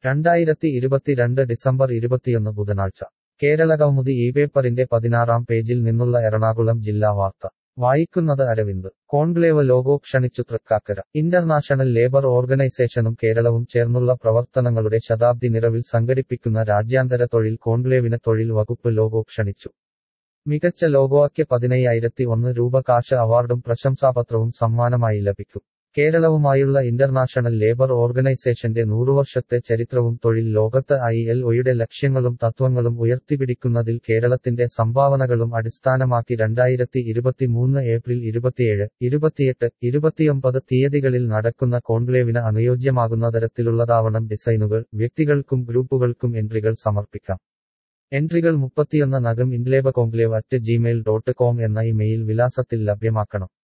രണ്ടായിരത്തി ഇരുപത്തിരണ്ട് ഡിസംബർ ഇരുപത്തിയൊന്ന് ബുധനാഴ്ച കേരളകൗമുദി ഈ പേപ്പറിന്റെ പതിനാറാം പേജിൽ നിന്നുള്ള എറണാകുളം ജില്ലാ വാർത്ത വായിക്കുന്നത് അരവിന്ദ് കോൺക്ലേവ് ലോഗോ ക്ഷണിച്ചു തൃക്കാക്കര ഇന്റർനാഷണൽ ലേബർ ഓർഗനൈസേഷനും കേരളവും ചേർന്നുള്ള പ്രവർത്തനങ്ങളുടെ ശതാബ്ദി നിറവിൽ സംഘടിപ്പിക്കുന്ന രാജ്യാന്തര തൊഴിൽ കോൺക്ലേവിന് തൊഴിൽ വകുപ്പ് ലോഗോ ക്ഷണിച്ചു മികച്ച ലോഗോയ്ക്ക് പതിനയ്യായിരത്തി ഒന്ന് രൂപ കാശ് അവാർഡും പ്രശംസാപത്രവും സമ്മാനമായി ലഭിക്കും കേരളവുമായുള്ള ഇന്റർനാഷണൽ ലേബർ ഓർഗനൈസേഷന്റെ നൂറുവർഷത്തെ ചരിത്രവും തൊഴിൽ ലോകത്ത് ഐ എൽ ഒയുടെ ലക്ഷ്യങ്ങളും തത്വങ്ങളും ഉയർത്തിപ്പിടിക്കുന്നതിൽ കേരളത്തിന്റെ സംഭാവനകളും അടിസ്ഥാനമാക്കി രണ്ടായിരത്തി ഇരുപത്തിമൂന്ന് ഏപ്രിൽ ഇരുപത്തിയേഴ് ഇരുപത്തിയെട്ട് ഇരുപത്തിയൊമ്പത് തീയതികളിൽ നടക്കുന്ന കോൺക്ലേവിന് അനുയോജ്യമാകുന്ന തരത്തിലുള്ളതാവണം ഡിസൈനുകൾ വ്യക്തികൾക്കും ഗ്രൂപ്പുകൾക്കും എൻട്രികൾ സമർപ്പിക്കാം എൻട്രികൾ മുപ്പത്തിയൊന്ന് നഗം ഇൻലേബ conclave at Gmail dot com എന്ന ഇമെയിൽ വിലാസത്തിൽ ലഭ്യമാക്കണം